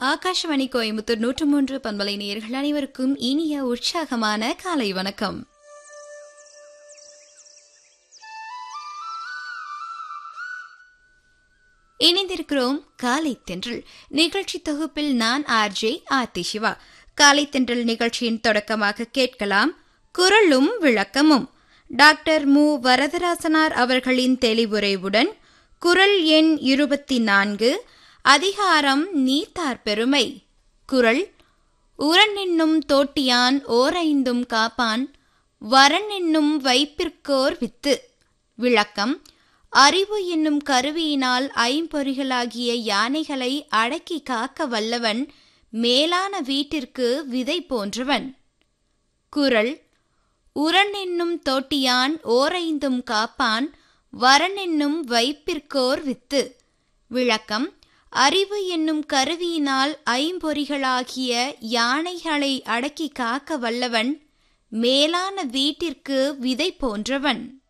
ஆகாஷவாணி கோயம்புத்தூர் நூற்று மூன்று பண்பலை நேயர்கள் அனைவருக்கும் இனிய உற்சாகமான காலை வணக்கம் இணைந்திருக்கிறோம் காலை தென்றல் நிகழ்ச்சி தொகுப்பில் நான் ஆர்ஜே ஆர்த்தி சிவா காலை தென்றல் நிகழ்ச்சியின் தொடக்கமாக கேட்கலாம் குரலும் விளக்கமும் டாக்டர் மு வரதராசனார் அவர்களின் தெளிவுரைவுடன் குரல் எண் இருபத்தி நான்கு அதிகாரம் நீத்தார் பெருமை குரல் உரன் என்னும் தோட்டியான் ஓரைந்தும் காப்பான் வரன் என்னும் வைப்பிற்கோர் வித்து விளக்கம் அறிவு என்னும் கருவியினால் ஐம்பொறிகளாகிய யானைகளை அடக்கி காக்க வல்லவன் மேலான வீட்டிற்கு விதை போன்றவன் குரல் உரன் என்னும் தோட்டியான் ஓரைந்தும் காப்பான் வரன் என்னும் வைப்பிற்கோர் வித்து விளக்கம் அறிவு என்னும் கருவியினால் ஐம்பொறிகளாகிய யானைகளை அடக்கி காக்க வல்லவன் மேலான வீட்டிற்கு விதை போன்றவன்